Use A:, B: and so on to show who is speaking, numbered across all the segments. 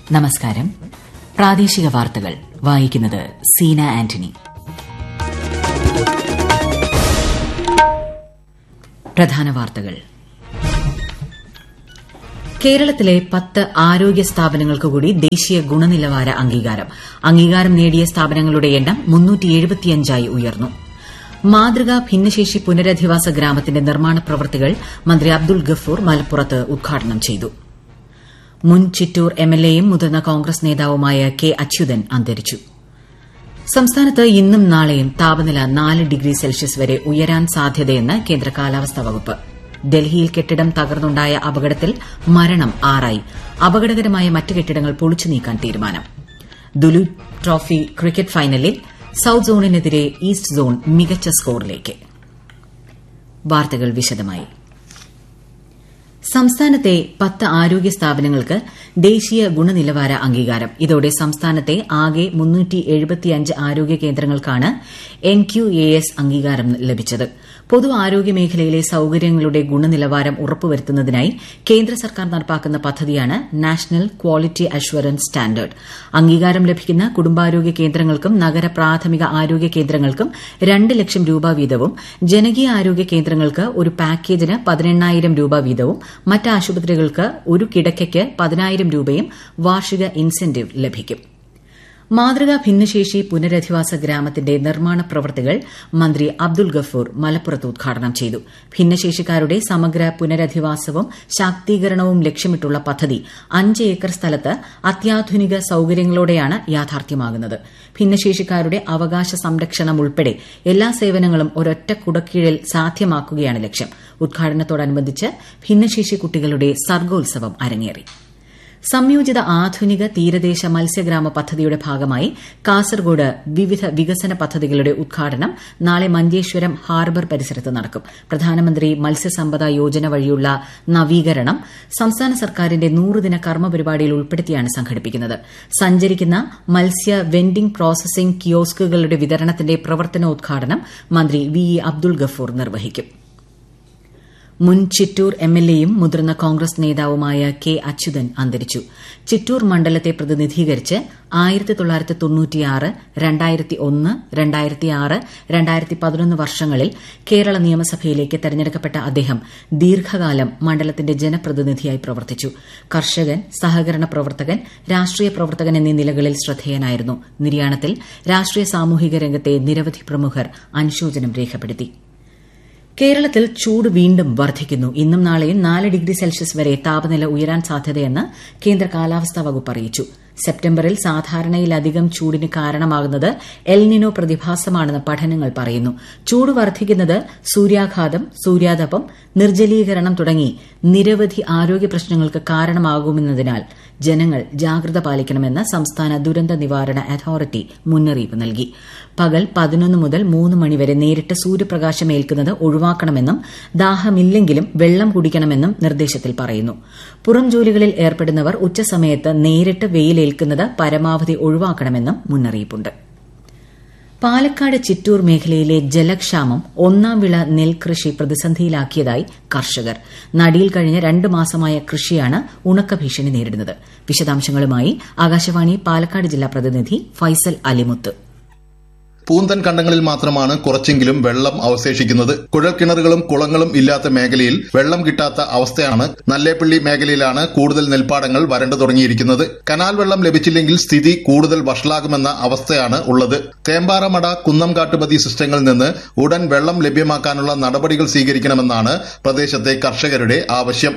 A: നമസ്കാരം പ്രാദേശിക വാർത്തകൾ വായിക്കുന്നത് സീന ആന്റണി പ്രധാന വാർത്തകൾ കേരളത്തിലെ പത്ത് ആരോഗ്യ സ്ഥാപനങ്ങൾക്ക് കൂടി ദേശീയ ഗുണനിലവാര അംഗീകാരം അംഗീകാരം നേടിയ സ്ഥാപനങ്ങളുടെ എണ്ണം ആയി ഉയർന്നു മാതൃകാ ഭിന്നശേഷി പുനരധിവാസ ഗ്രാമത്തിന്റെ നിർമ്മാണ പ്രവൃത്തികൾ മന്ത്രി അബ്ദുൾ ഗഫൂർ മലപ്പുറത്ത് ഉദ്ഘാടനം ചെയ്തു മുൻ ചിറ്റൂർ എംഎൽഎയും മുതിർന്ന കോൺഗ്രസ് നേതാവുമായ കെ അച്യുതൻ അന്തരിച്ചു സംസ്ഥാനത്ത് ഇന്നും നാളെയും താപനില നാല് ഡിഗ്രി സെൽഷ്യസ് വരെ ഉയരാൻ സാധ്യതയെന്ന് കേന്ദ്ര കാലാവസ്ഥാ വകുപ്പ് ഡൽഹിയിൽ കെട്ടിടം തകർന്നുണ്ടായ അപകടത്തിൽ മരണം ആറായി അപകടകരമായ മറ്റ് കെട്ടിടങ്ങൾ പൊളിച്ചു നീക്കാൻ തീരുമാനം ദുലൂത്ത് ട്രോഫി ക്രിക്കറ്റ് ഫൈനലിൽ സൌത്ത് സോണിനെതിരെ ഈസ്റ്റ് സോൺ മികച്ച സ്കോറിലേക്ക് വാർത്തകൾ വിശദമായി സംസ്ഥാനത്തെ പത്ത് ആരോഗ്യ സ്ഥാപനങ്ങൾക്ക് ദേശീയ ഗുണനിലവാര അംഗീകാരം ഇതോടെ സംസ്ഥാനത്തെ ആകെ ആരോഗ്യ കേന്ദ്രങ്ങൾക്കാണ് എൻ ക്യു എ എസ് അംഗീകാരം ലഭിച്ചത് പൊതു ആരോഗ്യ മേഖലയിലെ സൌകര്യങ്ങളുടെ ഗുണനിലവാരം ഉറപ്പുവരുത്തുന്നതിനായി കേന്ദ്ര സർക്കാർ നടപ്പാക്കുന്ന പദ്ധതിയാണ് നാഷണൽ ക്വാളിറ്റി അഷ്വറൻസ് സ്റ്റാൻഡേർഡ് അംഗീകാരം ലഭിക്കുന്ന കുടുംബാരോഗ്യ കേന്ദ്രങ്ങൾക്കും നഗര പ്രാഥമിക ആരോഗ്യ കേന്ദ്രങ്ങൾക്കും രണ്ട് ലക്ഷം രൂപ വീതവും ജനകീയ ആരോഗ്യ കേന്ദ്രങ്ങൾക്ക് ഒരു പാക്കേജിന് പതിനെണ്ണായിരം രൂപ വീതവും മറ്റ് ആശുപത്രികൾക്ക് ഒരു കിടക്കയ്ക്ക് പതിനായിരം രൂപയും വാർഷിക ഇൻസെന്റീവ് ലഭിക്കും മാതൃകാ ഭിന്നശേഷി പുനരധിവാസ ഗ്രാമത്തിന്റെ നിർമ്മാണ പ്രവൃത്തികൾ മന്ത്രി അബ്ദുൾ ഗഫൂർ മലപ്പുറത്ത് ഉദ്ഘാടനം ചെയ്തു ഭിന്നശേഷിക്കാരുടെ സമഗ്ര പുനരധിവാസവും ശാക്തീകരണവും ലക്ഷ്യമിട്ടുള്ള പദ്ധതി അഞ്ച് ഏക്കർ സ്ഥലത്ത് അത്യാധുനിക സൌകര്യങ്ങളോടെയാണ് യാഥാർത്ഥ്യമാകുന്നത് ഭിന്നശേഷിക്കാരുടെ അവകാശ സംരക്ഷണം ഉൾപ്പെടെ എല്ലാ സേവനങ്ങളും ഒരൊറ്റ കുടക്കീഴിൽ സാധ്യമാക്കുകയാണ് ലക്ഷ്യം ഉദ്ഘാടനത്തോടനുബന്ധിച്ച് ഭിന്നശേഷി കുട്ടികളുടെ സർഗോത്സവം അരങ്ങേറി സംയോജിത ആധുനിക തീരദേശ മത്സ്യഗ്രാമ പദ്ധതിയുടെ ഭാഗമായി കാസർഗോഡ് വിവിധ വികസന പദ്ധതികളുടെ ഉദ്ഘാടനം നാളെ മഞ്ചേശ്വരം ഹാർബർ പരിസരത്ത് നടക്കും പ്രധാനമന്ത്രി മത്സ്യസമ്പദ യോജന വഴിയുള്ള നവീകരണം സംസ്ഥാന സർക്കാരിന്റെ നൂറുദിന കർമ്മ പരിപാടിയിൽ ഉൾപ്പെടുത്തിയാണ് സംഘടിപ്പിക്കുന്നത് സഞ്ചരിക്കുന്ന മത്സ്യ വെൻഡിംഗ് പ്രോസസിംഗ് കിയോസ്കുകളുടെ വിതരണത്തിന്റെ പ്രവർത്തനോദ്ഘാടനം മന്ത്രി വി ഇ അബ്ദുൾ ഗഫൂർ നിർവഹിക്കും മുൻ ചിറ്റൂർ എംഎൽഎയും മുതിർന്ന കോൺഗ്രസ് നേതാവുമായ കെ അച്യുതൻ അന്തരിച്ചു ചിറ്റൂർ മണ്ഡലത്തെ പ്രതിനിധീകരിച്ച് ആയിരത്തി തൊള്ളായിരത്തി തൊണ്ണൂറ്റിയാറ് രണ്ടായിരത്തി ഒന്ന് രണ്ടായിരത്തി ആറ് രണ്ടായിരത്തി പതിനൊന്ന് വർഷങ്ങളിൽ കേരള നിയമസഭയിലേക്ക് തെരഞ്ഞെടുക്കപ്പെട്ട അദ്ദേഹം ദീർഘകാലം മണ്ഡലത്തിന്റെ ജനപ്രതിനിധിയായി പ്രവർത്തിച്ചു കർഷകൻ സഹകരണ പ്രവർത്തകൻ രാഷ്ട്രീയ പ്രവർത്തകൻ എന്നീ നിലകളിൽ ശ്രദ്ധേയനായിരുന്നു നിര്യാണത്തിൽ രാഷ്ട്രീയ സാമൂഹിക രംഗത്തെ നിരവധി പ്രമുഖർ അനുശോചനം രേഖപ്പെടുത്തി കേരളത്തിൽ ചൂട് വീണ്ടും വർദ്ധിക്കുന്നു ഇന്നും നാളെയും നാല് ഡിഗ്രി സെൽഷ്യസ് വരെ താപനില ഉയരാൻ സാധ്യതയെന്ന് കേന്ദ്ര കാലാവസ്ഥാ വകുപ്പ് അറിയിച്ചു സെപ്റ്റംബറിൽ സാധാരണയിലധികം ചൂടിന് കാരണമാകുന്നത് എൽനിനോ പ്രതിഭാസമാണെന്ന് പഠനങ്ങൾ പറയുന്നു ചൂട് വർദ്ധിക്കുന്നത് സൂര്യാഘാതം സൂര്യാതപം നിർജ്ജലീകരണം തുടങ്ങി നിരവധി ആരോഗ്യ പ്രശ്നങ്ങൾക്ക് കാരണമാകുമെന്നതിനാൽ ജനങ്ങൾ ജാഗ്രത പാലിക്കണമെന്ന് സംസ്ഥാന ദുരന്ത നിവാരണ അതോറിറ്റി മുന്നറിയിപ്പ് നൽകി പകൽ പതിനൊന്ന് മുതൽ മൂന്ന് മണിവരെ നേരിട്ട് സൂര്യപ്രകാശം ഏൽക്കുന്നത് ഒഴിവാക്കണമെന്നും ദാഹമില്ലെങ്കിലും വെള്ളം കുടിക്കണമെന്നും നിർദ്ദേശത്തിൽ പറയുന്നു പുറം ജോലികളിൽ ഏർപ്പെടുന്നവർ ഉച്ചസമയത്ത് നേരിട്ട് വെയിലേൽക്കുന്നത് പരമാവധി ഒഴിവാക്കണമെന്നും മുന്നറിയിപ്പുണ്ട് പാലക്കാട് ചിറ്റൂർ മേഖലയിലെ ജലക്ഷാമം ഒന്നാം വിള നെൽകൃഷി പ്രതിസന്ധിയിലാക്കിയതായി കർഷകർ നടിയിൽ കഴിഞ്ഞ രണ്ട് മാസമായ കൃഷിയാണ് ഉണക്ക ഭീഷണി നേരിടുന്നത് വിശദാംശങ്ങളുമായി ആകാശവാണി പാലക്കാട് ജില്ലാ പ്രതിനിധി ഫൈസൽ അലിമുത്ത്
B: പൂന്തൻ കണ്ടങ്ങളിൽ മാത്രമാണ് കുറച്ചെങ്കിലും വെള്ളം അവശേഷിക്കുന്നത് കുഴൽക്കിണറുകളും കുളങ്ങളും ഇല്ലാത്ത മേഖലയിൽ വെള്ളം കിട്ടാത്ത അവസ്ഥയാണ് നല്ലേപ്പള്ളി മേഖലയിലാണ് കൂടുതൽ നെൽപ്പാടങ്ങൾ വരണ്ടു തുടങ്ങിയിരിക്കുന്നത് കനാൽ വെള്ളം ലഭിച്ചില്ലെങ്കിൽ സ്ഥിതി കൂടുതൽ വഷളാകുമെന്ന അവസ്ഥയാണ് ഉള്ളത് തേമ്പാറമട കുന്നംകാട്ടുപതി സിസ്റ്റങ്ങളിൽ നിന്ന് ഉടൻ വെള്ളം ലഭ്യമാക്കാനുള്ള നടപടികൾ സ്വീകരിക്കണമെന്നാണ് പ്രദേശത്തെ കർഷകരുടെ ആവശ്യം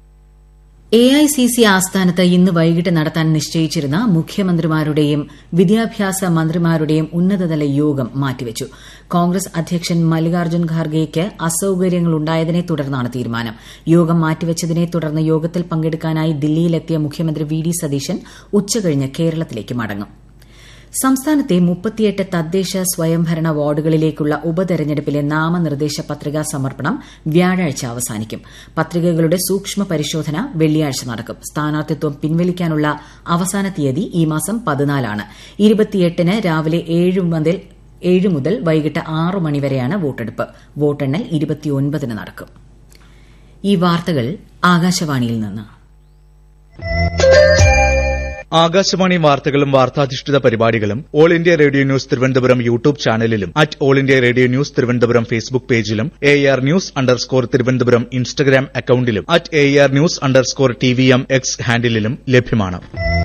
A: എ ഐ സി സി ആസ്ഥാനത്ത് ഇന്ന് വൈകിട്ട് നടത്താൻ നിശ്ചയിച്ചിരുന്ന മുഖ്യമന്ത്രിമാരുടെയും വിദ്യാഭ്യാസ മന്ത്രിമാരുടെയും ഉന്നതതല യോഗം മാറ്റിവച്ചു കോൺഗ്രസ് അധ്യക്ഷൻ മല്ലികാർജ്ജുൻ ഖാർഗെയ്ക്ക് അസൌകര്യങ്ങളുണ്ടായതിനെ തുടർന്നാണ് തീരുമാനം യോഗം മാറ്റിവച്ചതിനെ തുടർന്ന് യോഗത്തിൽ പങ്കെടുക്കാനായി ദില്ലിയിലെത്തിയ മുഖ്യമന്ത്രി വി ഡി സതീശൻ ഉച്ചകഴിഞ്ഞ് കേരളത്തിലേക്ക് മടങ്ങും സംസ്ഥാനത്തെ മുപ്പത്തിയെട്ട് തദ്ദേശ സ്വയംഭരണ വാർഡുകളിലേക്കുള്ള ഉപതെരഞ്ഞെടുപ്പിലെ നാമനിർദ്ദേശ പത്രികാ സമർപ്പണം വ്യാഴാഴ്ച അവസാനിക്കും പത്രികകളുടെ സൂക്ഷ്മ പരിശോധന വെള്ളിയാഴ്ച നടക്കും സ്ഥാനാർത്ഥിത്വം പിൻവലിക്കാനുള്ള അവസാന തീയതി ഈ മാസം പതിനാലാണ് ഇരുപത്തിയെട്ടിന് രാവിലെ ഏഴ് മുതൽ ഏഴ് മുതൽ വൈകിട്ട് ആറ് മണിവരെയാണ് വോട്ടെടുപ്പ് വോട്ടെണ്ണൽ ഇരുപത്തിയൊൻപതിന് നടക്കും ഈ വാർത്തകൾ ആകാശവാണിയിൽ നിന്ന്
C: ആകാശവാണി വാർത്തകളും വാർത്താധിഷ്ഠിത പരിപാടികളും All India Radio News Thiruvananthapuram YouTube ചാനലിലും at All India Radio News Thiruvananthapuram Facebook പേജിലും A R News underscore Thiruvananthapuram Instagram അക്കൌണ്ടിലും at A R News underscore T V M X ഹാൻഡിലും ലഭ്യമാണ്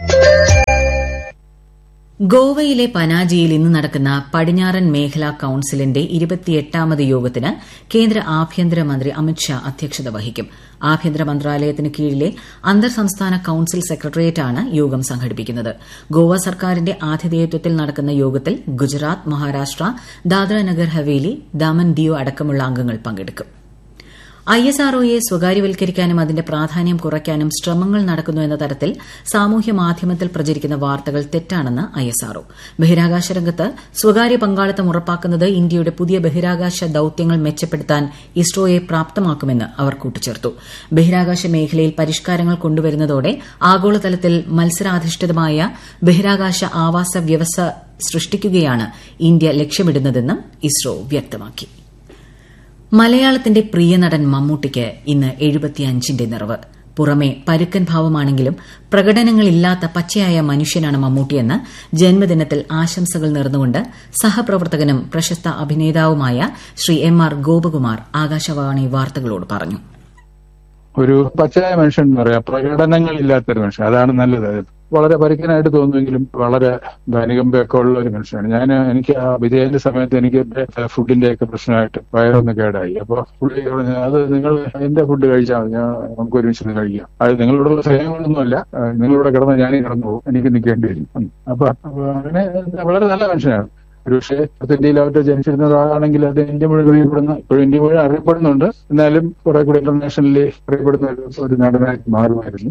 A: ഗോവയിലെ പനാജിയിൽ ഇന്ന് നടക്കുന്ന പടിഞ്ഞാറൻ മേഖലാ കൌൺസിലിന്റെ ഇരുപത്തിയെട്ടാമത് യോഗത്തിന് കേന്ദ്ര ആഭ്യന്തരമന്ത്രി അമിത്ഷാ അധ്യക്ഷത വഹിക്കും ആഭ്യന്തര മന്ത്രാലയത്തിന് കീഴിലെ അന്തർ സംസ്ഥാന കൌൺസിൽ സെക്രട്ടേറിയറ്റാണ് യോഗം സംഘടിപ്പിക്കുന്നത് ഗോവ സർക്കാരിന്റെ ആതിഥേയത്വത്തിൽ നടക്കുന്ന യോഗത്തിൽ ഗുജറാത്ത് മഹാരാഷ്ട്ര ദാദ്ര നഗർ ഹവേലി ദാമൻ ദിയു അടക്കമുള്ള അംഗങ്ങൾ പങ്കെടുക്കും ഐഎസ്ആർഒയെ സ്വകാര്യവൽക്കരിക്കാനും അതിന്റെ പ്രാധാന്യം കുറയ്ക്കാനും ശ്രമങ്ങൾ നടക്കുന്നു എന്ന തരത്തിൽ സാമൂഹ്യ മാധ്യമത്തിൽ പ്രചരിക്കുന്ന വാർത്തകൾ തെറ്റാണെന്ന് ഐഎസ്ആർഒ ബഹിരാകാശ രംഗത്ത് സ്വകാര്യ പങ്കാളിത്തം ഉറപ്പാക്കുന്നത് ഇന്ത്യയുടെ പുതിയ ബഹിരാകാശ ദൌത്യങ്ങൾ മെച്ചപ്പെടുത്താൻ ഇസ്രോയെ പ്രാപ്തമാക്കുമെന്ന് അവർ കൂട്ടിച്ചേർത്തു ബഹിരാകാശ മേഖലയിൽ പരിഷ്കാരങ്ങൾ കൊണ്ടുവരുന്നതോടെ ആഗോളതലത്തിൽ മത്സരാധിഷ്ഠിതമായ ബഹിരാകാശ ആവാസ വ്യവസ്ഥ സൃഷ്ടിക്കുകയാണ് ഇന്ത്യ ലക്ഷ്യമിടുന്നതെന്നും ഇസ്രോ വ്യക്തമാക്കി മലയാളത്തിന്റെ പ്രിയ നടൻ മമ്മൂട്ടിക്ക് ഇന്ന് എഴുപത്തിയഞ്ചിന്റെ നിറവ് പുറമെ പരുക്കൻ ഭാവമാണെങ്കിലും പ്രകടനങ്ങളില്ലാത്ത പച്ചയായ മനുഷ്യനാണ് മമ്മൂട്ടിയെന്ന് ജന്മദിനത്തിൽ ആശംസകൾ നേർന്നുകൊണ്ട് സഹപ്രവർത്തകനും പ്രശസ്ത അഭിനേതാവുമായ ശ്രീ എം ആർ ഗോപകുമാർ ആകാശവാണി വാർത്തകളോട് പറഞ്ഞു
D: ഒരു പച്ചയായ മനുഷ്യൻ എന്ന് പറയാം പ്രകടനങ്ങളില്ലാത്തൊരു മനുഷ്യൻ അതാണ് നല്ലത് വളരെ പരിക്കനായിട്ട് തോന്നുമെങ്കിലും വളരെ ധനികമ്പയൊക്കെ ഉള്ള ഒരു മനുഷ്യനാണ് ഞാൻ എനിക്ക് ആ വിജയന്റെ സമയത്ത് എനിക്ക് ഫുഡിന്റെ ഒക്കെ പ്രശ്നമായിട്ട് വയറൊന്ന് കേടായി അപ്പൊ പുള്ളി പറഞ്ഞു അത് നിങ്ങൾ എന്റെ ഫുഡ് കഴിച്ചാൽ മതി ഞാൻ നമുക്ക് ഒരുമിച്ച് കഴിക്കാം അത് നിങ്ങളോടുള്ള സ്നേഹങ്ങളൊന്നുമല്ല നിങ്ങളിവിടെ കിടന്ന് ഞാനീ കിടന്നു പോകും എനിക്ക് നിൽക്കേണ്ടി വരും അപ്പൊ അപ്പൊ അങ്ങനെ വളരെ നല്ല മനുഷ്യനാണ് ഒരുപക്ഷെ ഇന്ത്യയിൽ അവരുടെ ജനിച്ചിരുന്ന ഒരാളാണെങ്കിൽ അത് ഇന്ത്യ മുഴുവൻ അറിയപ്പെടുന്ന ഇപ്പോഴും ഇന്ത്യ മുഴുവൻ അറിയപ്പെടുന്നുണ്ട് എന്നാലും കുറെ കൂടി ഇന്റർനാഷണലി അറിയപ്പെടുന്ന ഒരു നടനായി മാറുമായിരുന്നു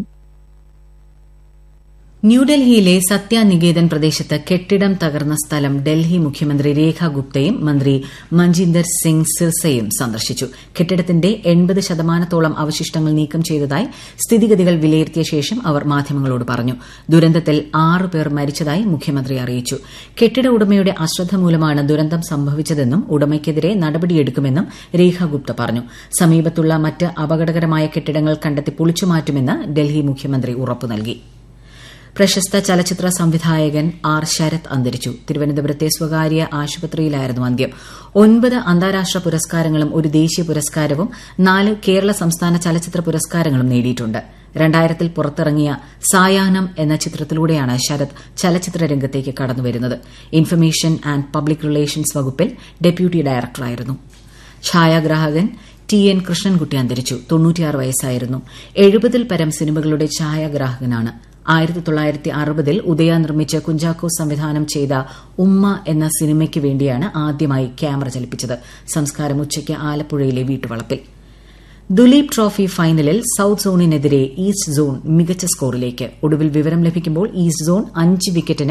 A: ന്യൂഡൽഹിയിലെ സത്യാനികേതൻ പ്രദേശത്ത് കെട്ടിടം തകർന്ന സ്ഥലം ഡൽഹി മുഖ്യമന്ത്രി രേഖ ഗുപ്തയും മന്ത്രി മഞ്ജീന്ദർ സിംഗ് സിർസയും സന്ദർശിച്ചു കെട്ടിടത്തിന്റെ എൺപത് ശതമാനത്തോളം അവശിഷ്ടങ്ങൾ നീക്കം ചെയ്തതായി സ്ഥിതിഗതികൾ വിലയിരുത്തിയ ശേഷം അവർ മാധ്യമങ്ങളോട് പറഞ്ഞു ദുരന്തത്തിൽ ആറ് പേർ മരിച്ചതായി മുഖ്യമന്ത്രി അറിയിച്ചു കെട്ടിട ഉടമയുടെ അശ്രദ്ധ മൂലമാണ് ദുരന്തം സംഭവിച്ചതെന്നും ഉടമയ്ക്കെതിരെ നടപടിയെടുക്കുമെന്നും രേഖ ഗുപ്ത പറഞ്ഞു സമീപത്തുള്ള മറ്റ് അപകടകരമായ കെട്ടിടങ്ങൾ കണ്ടെത്തി പൊളിച്ചുമാറ്റുമെന്ന് ഡൽഹി മുഖ്യമന്ത്രി ഉറപ്പു നൽകി പ്രശസ്ത ചലച്ചിത്ര സംവിധായകൻ ആർ ശരത് അന്തരിച്ചു തിരുവനന്തപുരത്തെ സ്വകാര്യ ആശുപത്രിയിലായിരുന്നു അന്ത്യം ഒൻപത് അന്താരാഷ്ട്ര പുരസ്കാരങ്ങളും ഒരു ദേശീയ പുരസ്കാരവും നാല് കേരള സംസ്ഥാന ചലച്ചിത്ര പുരസ്കാരങ്ങളും നേടിയിട്ടുണ്ട് രണ്ടായിരത്തിൽ പുറത്തിറങ്ങിയ സായാഹ്നം എന്ന ചിത്രത്തിലൂടെയാണ് ശരത് ചലച്ചിത്ര രംഗത്തേക്ക് കടന്നുവരുന്നത് ഇൻഫർമേഷൻ ആൻഡ് പബ്ലിക് റിലേഷൻസ് വകുപ്പിൽ ഡെപ്യൂട്ടി ഡയറക്ടറായിരുന്നു ഛായാഗ്രാഹകൻ ടി എൻ കൃഷ്ണൻകുട്ടി അന്തരിച്ചു തൊണ്ണൂറ്റിയാറ് വയസ്സായിരുന്നു എഴുപതിൽ പരം സിനിമകളുടെ ഛായാഗ്രാഹകനാണ് ആയിരത്തി തൊള്ളായിരത്തി അറുപതിൽ ഉദയ നിർമ്മിച്ച് കുഞ്ചാക്കോ സംവിധാനം ചെയ്ത ഉമ്മ എന്ന സിനിമയ്ക്ക് വേണ്ടിയാണ് ആദ്യമായി ക്യാമറ ചലിപ്പിച്ചത് സംസ്കാരം ഉച്ചയ്ക്ക് ആലപ്പുഴയിലെ വീട്ടുവളപ്പിൽ ദുലീപ് ട്രോഫി ഫൈനലിൽ സൌത്ത് സോണിനെതിരെ ഈസ്റ്റ് സോൺ മികച്ച സ്കോറിലേക്ക് ഒടുവിൽ വിവരം ലഭിക്കുമ്പോൾ ഈസ്റ്റ് സോൺ അഞ്ച് വിക്കറ്റിന്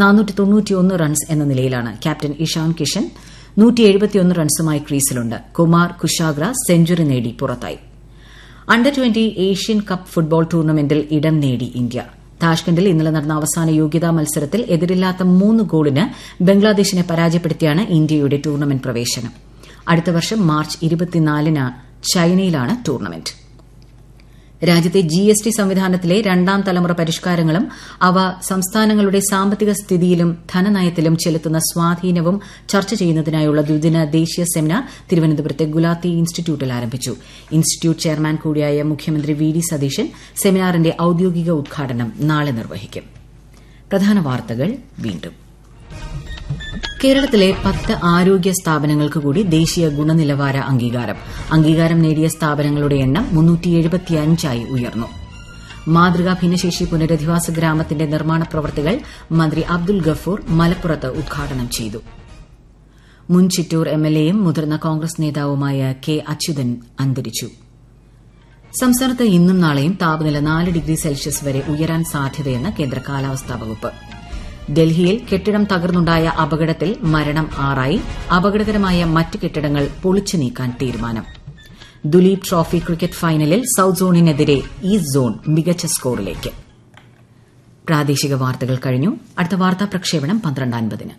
A: റൺസ് എന്ന നിലയിലാണ് ക്യാപ്റ്റൻ ഇഷാൻ കിഷൻ റൺസുമായി ക്രീസിലുണ്ട് കുമാർ കുശാഗ്ര സെഞ്ചുറി നേടി പുറത്തായി under twenty Asian cup football ടൂർണമെന്റിൽ ഇടം നേടി ഇന്ത്യ താഷ്കണ്ടിൽ ഇന്നലെ നടന്ന അവസാന യോഗ്യതാ മത്സരത്തിൽ എതിരില്ലാത്ത മൂന്ന് ഗോളിന് ബംഗ്ലാദേശിനെ പരാജയപ്പെടുത്തിയാണ് ഇന്ത്യയുടെ ടൂർണമെന്റ് പ്രവേശനം അടുത്ത വർഷം മാർച്ച് ഇരുപത്തിനാലിന് ചൈനയിലാണ് ടൂർണമെന്റ് രാജ്യത്തെ ജി എസ് ടി സംവിധാനത്തിലെ രണ്ടാം തലമുറ പരിഷ്കാരങ്ങളും അവ സംസ്ഥാനങ്ങളുടെ സാമ്പത്തിക സ്ഥിതിയിലും ധനനയത്തിലും ചെലുത്തുന്ന സ്വാധീനവും ചർച്ച ചെയ്യുന്നതിനായുള്ള ദ്വിദിന ദേശീയ സെമിനാർ തിരുവനന്തപുരത്തെ ഗുലാത്തി ഇൻസ്റ്റിറ്റ്യൂട്ടിൽ ആരംഭിച്ചു ഇൻസ്റ്റിറ്റ്യൂട്ട് ചെയർമാൻ കൂടിയായ മുഖ്യമന്ത്രി വി ഡി സതീശൻ സെമിനാറിന്റെ ഔദ്യോഗിക ഉദ്ഘാടനം നാളെ നിർവഹിക്കും പ്രധാന വാർത്തകൾ വീണ്ടും കേരളത്തിലെ പത്ത് ആരോഗ്യ സ്ഥാപനങ്ങൾക്ക് കൂടി ദേശീയ ഗുണനിലവാര അംഗീകാരം അംഗീകാരം നേടിയ സ്ഥാപനങ്ങളുടെ എണ്ണം ആയി ഉയർന്നു മാതൃകാ ഭിന്നശേഷി പുനരധിവാസ ഗ്രാമത്തിന്റെ നിർമ്മാണ പ്രവൃത്തികൾ മന്ത്രി അബ്ദുൽ ഗഫൂർ മലപ്പുറത്ത് ഉദ്ഘാടനം ചെയ്തു മുൻ ചിറ്റൂർ എംഎൽഎയും മുതിർന്ന കോൺഗ്രസ് നേതാവുമായ കെ അച്യുതൻ അന്തരിച്ചു സംസ്ഥാനത്ത് ഇന്നും നാളെയും താപനില നാല് ഡിഗ്രി സെൽഷ്യസ് വരെ ഉയരാൻ സാധ്യതയെന്ന് കേന്ദ്ര കാലാവസ്ഥാ വകുപ്പ് ഡൽഹിയിൽ കെട്ടിടം തകർന്നുണ്ടായ അപകടത്തിൽ മരണം ആറായി അപകടകരമായ മറ്റ് കെട്ടിടങ്ങൾ പൊളിച്ചു നീക്കാൻ തീരുമാനം ദുലീപ് ട്രോഫി ക്രിക്കറ്റ് ഫൈനലിൽ സൌത്ത് സോണിനെതിരെ ഈസ്റ്റ് സോൺ മികച്ച സ്കോറിലേക്ക് പ്രാദേശിക വാർത്തകൾ കഴിഞ്ഞു അടുത്ത വാർത്താ പ്രക്ഷേപണം പന്ത്രണ്ട് അൻപതിന്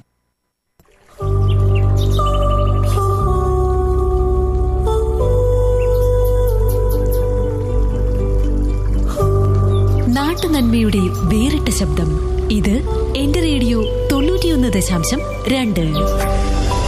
E: നാടിന് നാട്ടുനന്മയുടെ വേറിട്ട ശബ്ദം ഇത് എന്റെ റേഡിയോ തൊണ്ണൂറ്റിയൊന്ന് ദശാംശം രണ്ട്